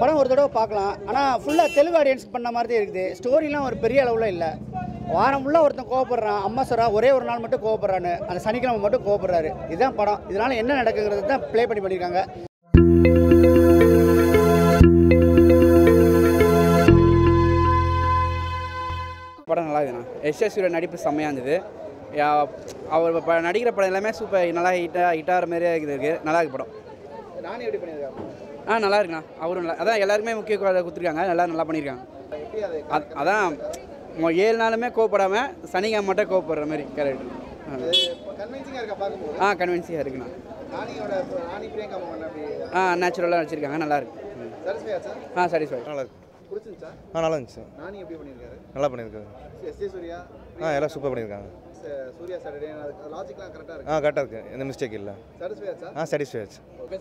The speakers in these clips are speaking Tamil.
படம் ஒரு தடவை பார்க்கலாம் ஆனால் ஃபுல்லாக தெலுங்கு ஆடியன்ஸ் பண்ண மாதிரி தான் இருக்குது ஸ்டோரிலாம் ஒரு பெரிய அளவில் இல்லை வாரம் ஃபுல்லாக ஒருத்தன் கோவப்படுறான் அம்மா சொல்றா ஒரே ஒரு நாள் மட்டும் கோவப்படுறான்னு அந்த சனிக்கிழமை மட்டும் கோவப்படுறாரு இதுதான் படம் இதனால் என்ன நடக்குங்கிறது தான் ப்ளே பண்ணி பண்ணியிருக்காங்க படம் நல்லா இருக்குண்ணா எஸ்எஸ் சூரிய நடிப்பு செம்மையாக இருந்தது யா- அவர் இப்போ நடிக்கிற படம் எல்லாமே சூப்பர் நல்லா ஹிட்டாக ஹிட்டாகிற மாதிரியே இருக்குது இருக்கு நல்லா இருக்கு படம் நானே எப்படி பண்ணியிருக்காங்க ஆ நல்லா இருக்குண்ணா அவரும் நல்லா அதான் எல்லாருக்குமே முக்கிய கொடுத்துருக்காங்க எல்லாம் நல்லா பண்ணியிருக்காங்க எப்படி அது அத்- அதான் மொ- ஏழு நாளுமே கோவப்படாமல் சனிக்கிழமை மட்டும் கோவப்படுற மாதிரி கேரக்டர் கன்வின்சிங்காக இருக்கா பார்க்கும்போது ஆ கன்வின்ஸியாக இருக்குண்ணா நானியோட நானி பிரியங்கா மோகன் அப்படி ஆ நேச்சுரலாக நடிச்சிருக்காங்க நல்லா இருக்கு ம். சாட்டிஸ்ஃபை ஆச்சா ஆ சாட்டிஸ்ஃபை நல்லா இருக்கு பிடிச்சிருச்சா ஆ நல்லா இருந்துச்சு நானி எப்படி பண்ணியிருக்காரு நல்லா பண்ணியிருக்காரு எஸ் ஏ சூர்யா ஆ எல்லாம் சூப்பர் பண்ணியிருக்காங்க ச- சூர்யா சாட்டர்டே லாஜிக்லாம் கரெக்டாக இருக்கு ஆ கரெக்டாக இருக்கு எந்த மிஸ்டேக் இல்லை சாட்டிஸ்ஃபை ஆச்சா ஆ சாட்டிஸ்ஃபை ஆச்சு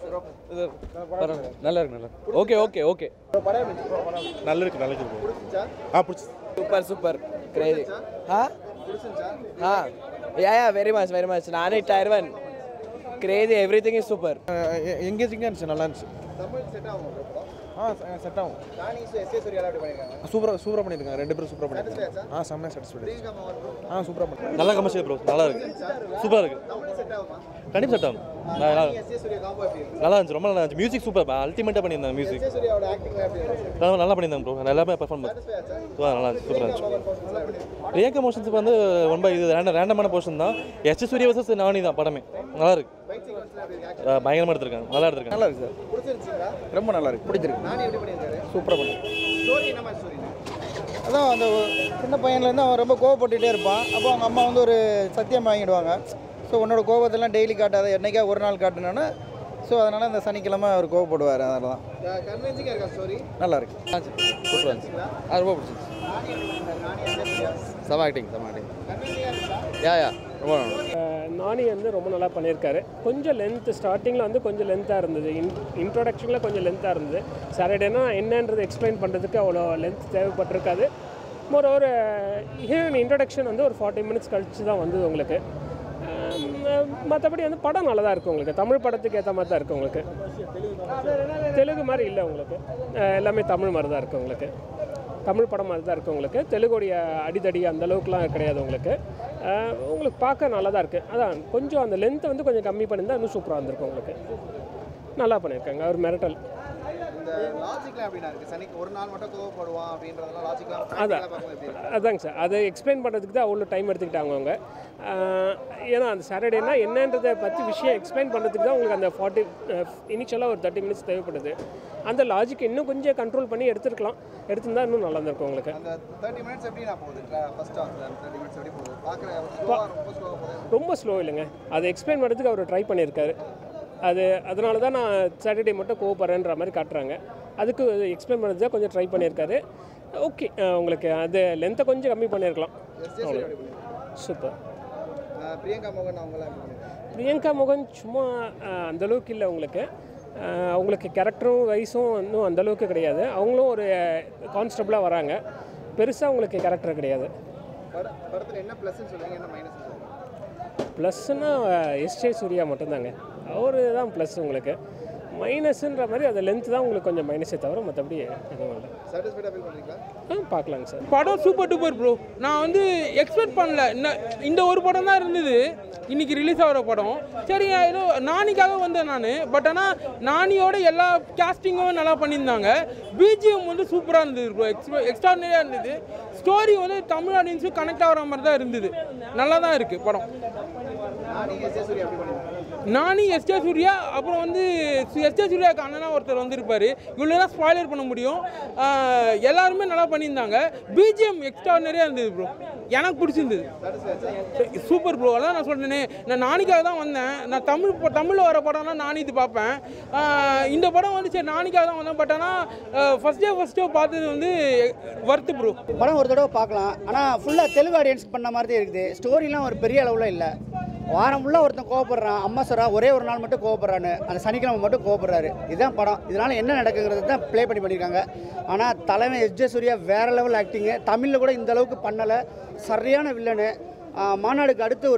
நல்லா இருக்கு நல்லா ஓகே ஓகே ஓகே படம் எப்படி நல்லா இருக்கு நல்லா இருக்கு பிடிச்சிச்சா ஆ பிடிச்சி సూపర్ సూపర్ క్రేజీ பிடிச்சிருச்சா yeah yeah very much very much Nani tier one crazy everything is super எங்கேஜிங்காக இருந்துச்சு நல்லா இருந்துச்சு தமிழ் செட் ஆகும் bro படம் ஆ செட் ஆகும் நானி எஸ் ஏ சூர்யாலாம் எப்படி பண்ணியிருக்காங்க சூப்பராக சூப்பராக பண்ணியிருக்காங்க ரெண்டு பேரும் சூப்பராக சாட்டிஸ்ஃபை ஆச்சா ஆ செம்மையாக சாட்டிஸ்ஃபை பிரியங்கா மோகன் bro ஆ சூப்பராக பண்ணி நல்லா கமர்ஷியல் ப்ரோ நல்லா இருக்கு சூப்பராக இருக்கு தமிழ் செட் ஆகுமா கண்டிப்பாக செட் ஆகும் நல்லா Nani S A Surya combo எப்படி இருக்கு நல்லா இருந்துச்சு ரொம்ப நல்லா இருந்துச்சு மியூசிக் சூப்பர் அல்டிமேட்டாக பண்ணியிருந்தாங்க மியூசிக் எஸ் ஏ சூர்யாவோட ஆக்டிங்லாம் எப்படி இருக்கு நல்லா நல்லா பண்ணியிருந்தாங்க ப்ரோ எல்லாமே பெர்ஃபார்ம் சாட்டிஸ்ஃபை ஆச்சா நல்லா இருந்துச்சு சூப்பராக இருந்துச்சு மோகன் போர்ஷன்ஸ்லாம் எப்படி இருக்கு பிரியங்கா மோஷன்ஸுக்கு வந்து ரொம்ப இது ரேண்டம் ரேண்டமான போர்ஷன் தான் எஸ் சூரிய வர்சஸ் நானி தான் படமே நல்லா இருக்கு ஃபைட் சீக்வன்ஸ்லாம் எப்படி இருக்கு அஹ் பயங்கரமா எடுத்திருக்காங்க நல்லா எடுத்திருக்காங்க நல்லா இருக்கு சார் பிடிச்சிருச்சுங்களா ரொம்ப நல்லா இருக்கு பிடிச்சிருக்கு நானி எப்படி பண்ணியிருக்காரு சூப்பராக பண்ணி ஸ்டோரி என்ன மாதிரி ஸ்டோரி அதான் அந்த ஒரு சின்ன பையன்லேருந்து அவன் ரொம்ப கோவப்பட்டுட்டே இருப்பான் அப்போ அவங்க அம்மா வந்து ஒரு சத்தியம் வாங்கிடுவாங்க ஸோ உன்னோட கோபத்தெல்லாம் டெய்லி காட்டாத என்னைக்கா ஒரு நாள் காட்டுனோன்னா ஸோ அதனால் அந்த சனிக்கிழமை அவர் கோவப்படுவார் அதனால தான் கன்வின்சிங்காக இருக்கா ஸ்டோரி நல்லா இருக்கு సూపర్ అది ரொம்ப பிடிச்சிருச்சு நானி எப்படி பண்ணியிருக்காரு நானி எஸ் ஏ சூர்யா సమ యాక్టింగ్ సమ యాక్టింగ్ கன்வின்சிங்காக இருக்கா యా యా ரொம்ப நல்லா நானி வந்து ரொம்ப நல்லா பண்ணியிருக்காரு கொஞ்சம் லென்த் ஸ்டார்டிங்கில் வந்து கொஞ்சம் லென்த்தாக இருந்தது இன் இன்ட்ரோடக்ஷனில் கொஞ்சம் லென்த்தாக இருந்தது சாட்டர்டேனா என்னன்றது எக்ஸ்பிளைன் பண்ணுறதுக்கு அவ்வளோ லென்த் தேவைப்பட்டிருக்காது மோர் ஒரு ஹீரோயின் இன்ட்ரோடக்ஷன் வந்து ஒரு ஃபார்ட்டி மினிட்ஸ் கழிச்சு தான் வந்தது உங்களுக்கு மற்றபடி வந்து படம் நல்லா தான் இருக்குது உங்களுக்கு தமிழ் படத்துக்கு ஏற்ற மாதிரி தான் இருக்குது உங்களுக்கு தெலுங்கு மாதிரி இல்லை உங்களுக்கு அஹ் எல்லாமே தமிழ் மாதிரி தான் இருக்குது உங்களுக்கு தமிழ் படம் மாதிரி தான் இருக்குது உங்களுக்கு தெலுங்குடைய அடிதடி அந்த அளவுக்குலாம் கிடையாது உங்களுக்கு அஹ் உங்களுக்கு பார்க்க நல்லா தான் இருக்குது அதான் கொஞ்சம் அந்த லென்த்தை வந்து கொஞ்சம் கம்மி பண்ணியிருந்தா இன்னும் சூப்பராக இருந்திருக்கும் உங்களுக்கு நல்லா பண்ணியிருக்காங்க அவர் மிரட்டல் இந்த லாஜிக்லாம் எப்படிண்ணா இருக்கு சனிக்கு ஒரு நாள் மட்டும் கோவப்படுவான் அப்படின்றதெல்லாம் லாஜிக்லாம் அதான் பார்க்கும்போது எப்படி இருக்கு அதாங்க சார் அதை எக்ஸ்பிளைன் பண்ணுறதுக்கு தான் அவ்வளோ டைம் எடுத்துக்கிட்டாங்க அவங்க ஆஹ் ஏன்னா அந்த சாட்டர்டேனா என்னன்றதை பற்றி விஷயம் எக்ஸ்பிளைன் பண்ணுறதுக்கு தான் உங்களுக்கு அந்த ஃபார்ட்டி இனிஷியலாக ஒரு தேர்ட்டி மினிட்ஸ் தேவைப்படுது அந்த லாஜிக் இன்னும் கொஞ்சம் கண்ட்ரோல் பண்ணி எடுத்துருக்கலாம் எடுத்திருந்தா இன்னும் நல்லா இருந்திருக்கும் உங்களுக்கு அந்த தேர்ட்டி மினிட்ஸ் எப்படி நான் போகுது ஃபர்ஸ்ட் ஆஃப் தேர்ட்டி மினிட்ஸ் எப்படி போகுது பார்க்குற ஸ்லோவாக ரொம்ப ஸ்லோவாக போகுது ரொம்ப ஸ்லோ இல்லைங்க அதை எக்ஸ்பிளைன் பண்ணுறதுக்கு அவர் ட்ரை பண்ணியிருக்காரு அது அதனால தான் நான் சாட்டர்டே மட்டும் கோவப்படுறேன்ற மாதிரி காட்டுறாங்க அதுக்கு எக்ஸ்பிளைன் பண்ணுறது கொஞ்சம் ட்ரை பண்ணியிருக்காரு ஓகே உங்களுக்கு அது லென்த்தை கொஞ்சம் கம்மி பண்ணியிருக்கலாம் எஸ் ஏ சூர்யா எப்படி பண்ணியிருக்காரு சூப்பர் அஹ் பிரியங்கா மோகன் அவங்களாம் எப்படி பண்ணியிருக்காங்க பிரியங்கா மோகன் சும்மா அஹ், அந்த அளவுக்கு இல்லை உங்களுக்கு அஹ், அவங்களுக்கு கேரக்டரும் வயசும் இன்னும் அந்த அளவுக்கு கிடையாது அவங்களும் ஒரு கான்ஸ்டபுளாக வராங்க பெருசாக அவங்களுக்கு கேரக்டர் கிடையாது பட படத்தில் என்ன ப்ளஸ்ன்னு சொல்லுவீங்க என்ன மைனஸ் சொல்லுவீங்க ப்ளஸ்னா எஸ்ஜே சூர்யா மட்டும்தாங்க அவர் தான் ப்ளஸ் உங்களுக்கு மைனஸ்ன்ற மாதிரி அந்த லென்த் தான் உங்களுக்கு கொஞ்சம் மைனஸே தவிர மற்றபடி எதுவும் இல்லை சாட்டிஸ்ஃபைடாக ஃபீல் பண்ணுறீங்களா ஆ பார்க்கலாங்க சார் படம் சூப்பர் டூப்பர் ப்ரோ நான் வந்து எக்ஸ்பெக்ட் பண்ணல இன்ன- இந்த ஒரு படம் தான் இருந்தது இன்னைக்கு ரிலீஸ் ஆகிற படம் சரி ஏதோ நானிக்காக வந்தேன் நான் பட் ஆனால் நானியோட எல்லா கேஸ்டிங்கும் நல்லா பண்ணியிருந்தாங்க பிஜிஎம் வந்து சூப்பராக இருந்தது ப்ரோ எக்ஸ்ட்ரா எக்ஸ்ட்ரானரியாக இருந்தது ஸ்டோரி வந்து தமிழ் ஆடியன்ஸுக்கு கனெக்ட் ஆகிற மாதிரி தான் இருந்தது நல்லா தான் இருக்குது படம் நானி எஸ் ஏ சூர்யா எப்படி பண்ணியிருக்காங்க நானி எஸ்டே சூர்யா அப்புறம் வந்து எஸ்டே சூர்யாவுக்கு அண்ணனா ஒருத்தர் வந்திருப்பாரு இவ்வளோ தான் ஸ்பாய்லர் பண்ண முடியும் ஆஹ் எல்லாருமே நல்லா பண்ணியிருந்தாங்க பிஜிஎம் எக்ஸ்ட்ரானரியாக இருந்தது ப்ரோ எனக்கு பிடிச்சிருந்தது சூப்பர் ப்ரோ அதான் நான் சொல்றேனே நான் நானிக்காக தான் வந்தேன் நான் தமிழ் ப- தமிழ்ல வர படம்னா நானி இது பார்ப்பேன் ஆஹ் இந்த படம் வந்து சரி நானிக்காக தான் வந்தேன் பட் ஆனால் ஃபஸ்ட் டே ஃபஸ்ட் டே பார்த்தது வந்து வர்த்து ப்ரோ படம் ஒரு தடவை பார்க்கலாம் ஆனால் ஃபுல்லாக தெலுங்கு ஆடியன்ஸ் பண்ண மாதிரி தான் இருக்குது ஸ்டோரிலாம் ஒரு பெரிய அளவில் இல்லை வாரம் ஃபுல்லாக ஒருத்தன் கோவப்படுறான் அம்மா சொல்றா ஒரே ஒரு நாள் மட்டும் கோவப்படுறான்னு அந்த சனிக்கிழமை மட்டும் கோவப்படுறாரு இதுதான் படம் இதனால் என்ன நடக்குங்கிறது தான் ப்ளே பண்ணி பண்ணியிருக்காங்க ஆனால் தலைமை எஸ் ஜே சூர்யா வேற லெவல் ஆக்டிங்கு தமிழில் கூட இந்த அளவுக்கு பண்ணலை சரியான வில்லனு ஆஹ் மாநாடுக்கு அடுத்து ஒரு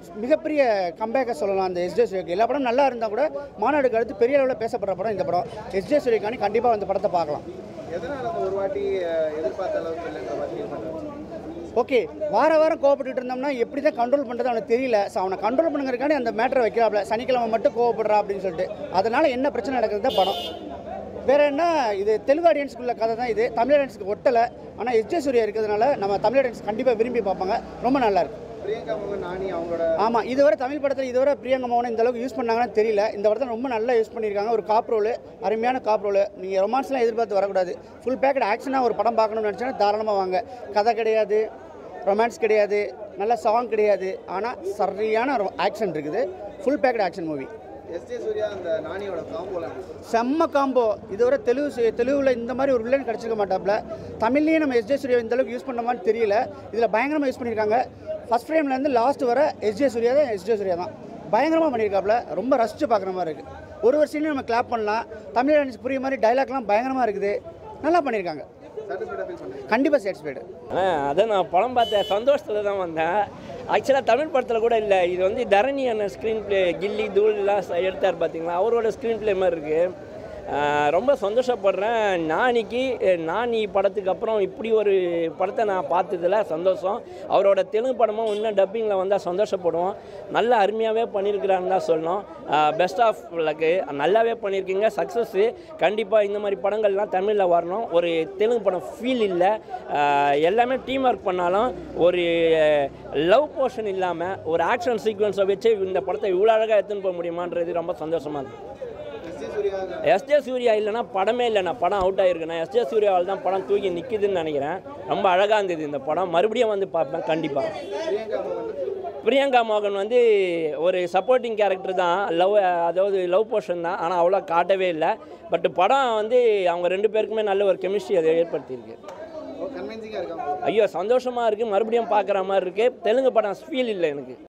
மிகப்பெரிய கம்பேக்கை சொல்லலாம் அந்த எஸ்ஜே சூரியக்கு எல்லா படம் நல்லா இருந்தால் கூட மாநாடுக்கு அடுத்து பெரிய அளவில் பேசப்படுற படம் இந்த படம் எஸ்ஜே சூரியக்காண்டி கண்டிப்பாக அந்த படத்தை பார்க்கலாம் எதனால அந்த ஒரு வாட்டி அஹ், எதிர்பார்த்த அளவுக்கு இல்லைன்ற மாதிரி ஃபீல் பண்ணுறேன் ஓகே வார வாரம் கோவப்பட்டுட்டு இருந்தோம்னா எப்படி தான் கண்ட்ரோல் பண்ணுறது அவனுக்கு தெரியல ஸோ அவனை கண்ட்ரோல் பண்ணுங்கிறக்காண்டி அந்த மேட்டரை வைக்கிறாப்ல சனிக்கிழமை மட்டும் கோவப்படுறா அப்படின்னு சொல்லிட்டு அதனால் என்ன பிரச்சனை நடக்குது தான் படம் வேற என்ன இது தெலுங்கு ஆடியன்ஸ்க்குள்ள கதை தான் இது தமிழ் ஆடியன்ஸ்க்கு ஒட்டலை ஆனால் எஸ்ஜே சூர்யா இருக்கிறதுனால நம்ம தமிழ் ஆடியன்ஸ் கண்டிப்பாக விரும்பி பார்ப்பாங்க ரொம்ப நல்லா இருக்கு பிரியங்கா மோகன் நானி அவங்களோட ஆமாம் இதுவரை தமிழ் படத்தில் இதுவரை பிரியங்கா மோகனை இந்த அளவுக்கு யூஸ் பண்ணாங்கன்னு தெரியல இந்த படத்தில் ரொம்ப நல்லா யூஸ் பண்ணியிருக்காங்க ஒரு காப் ரோல் அருமையான காப் ரோல் நீங்கள் ரொமான்ஸ்லாம் எதிர்பார்த்து வரக்கூடாது ஃபுல் பேக்கெட் ஆக்ஷனாக ஒரு படம் பார்க்கணும்னு நினச்சா தாராளமாக வாங்க கதை கிடையாது ரொமான்ஸ் கிடையாது நல்ல சாங் கிடையாது ஆனால் சரியான ஆக்ஷன் இருக்குது full packet action movie SJ Surya அந்த நானியோட காம்போல செம்ம காம்போ இதுவரை தெலுங்கு சி- தெலுங்குல இந்த மாதிரி ஒரு வில்லன் கிடச்சிருக்க மாட்டாப்ல தமிழ்லேயும் நம்ம எஸ்ஜே சூர்யா இந்த அளவுக்கு யூஸ் பண்ண மாதிரி தெரியல இதில் பயங்கரமாக யூஸ் பண்ணியிருக்காங்க ஃபஸ்ட் ஃப்ரேம்லேருந்து லாஸ்ட் வர எஸ்ஜே சூர்யா தான் எஸ்ஜே சூர்யா தான் பயங்கரமாக பண்ணியிருக்காப்ல ரொம்ப ரசித்து பார்க்குற மாதிரி இருக்குது ஒரு ஒரு சீனையும் நம்ம கிளாப் பண்ணலாம் தமிழ் ஆடியன்ஸ் புரியுற மாதிரி டைலாக்லாம் பயங்கரமாக இருக்குது நல்லா பண்ணியிருக்காங்க சாட்டிஸ்ஃபைடாக ஃபீல் பண்ணுறேன் கண்டிப்பாக சாட்டிஸ்ஃபைடு ஆனால் அதான் நான் படம் பார்த்தேன் சந்தோஷத்தில் தான் வந்தேன் ஆக்சுவலாக தமிழ் படத்தில் கூட இல்லை இது வந்து தரணி அண்ணன் ஸ்க்ரீன் ப்ளே கில்லி தூள்லாம் ச- எடுத்தார் பார்த்தீங்களா அவரோட ஸ்க்ரீன் ப்ளே மாதிரி இருக்குது ரொம்ப சந்தோஷப்படுறேன் நானிக்கு அஹ், நானி படத்துக்கு அப்புறம் இப்படி ஒரு படத்தை நான் பார்த்ததில் சந்தோஷம் அவரோட தெலுங்கு படமும் இன்னும் டப்பிங்கில் வந்தால் சந்தோஷப்படுவோம் நல்ல அருமையாகவே பண்ணியிருக்கிறான்னு தான் சொல்லணும் பெஸ்ட் ஆஃப் லக்கு நல்லாவே பண்ணியிருக்கீங்க சக்ஸஸ்ஸு கண்டிப்பாக இந்த மாதிரி படங்கள்லாம் தமிழில் வரணும் ஒரு தெலுங்கு படம் ஃபீல் இல்லை ஆஹ் எல்லாமே டீம் ஒர்க் பண்ணாலும் ஒரு லவ் போர்ஷன் இல்லாமல் ஒரு ஆக்ஷன் சீக்வன்ஸை வச்சு இந்த படத்தை இவ்வளோ அழகாக எடுத்துன்னு போக முடியுமான்றது ரொம்ப சந்தோஷமாக இருக்குது எஸ்ஜே சூர்யா எஸ்ஜே சூர்யா இல்லைன்னா படமே இல்லைண்ணா படம் அவுட் ஆகிருக்குண்ணா எஸ்ஜே சூர்யாவால் தான் படம் தூக்கி நிற்கிதுன்னு நினைக்கிறேன் ரொம்ப அழகாக இருந்தது இந்த படம் மறுபடியும் வந்து பார்ப்பேன் கண்டிப்பாக பிரியங்கா மோகன் பிரியங்கா மோகன் வந்து ஒரு சப்போர்ட்டிங் கேரக்டர் தான் லவ் அதாவது லவ் போர்ஷன் தான் ஆனால் அவ்வளோ காட்டவே இல்லை பட் படம் வந்து அவங்க ரெண்டு பேருக்குமே நல்ல ஒரு கெமிஸ்ட்ரி அதை ஏற்படுத்தியிருக்கு கன்வின்சிங்காக இருக்காங்க ஐயோ சந்தோஷமாக இருக்குது மறுபடியும் பார்க்குற மாதிரி இருக்குது தெலுங்கு படம் ஃபீல் இல்லை எனக்கு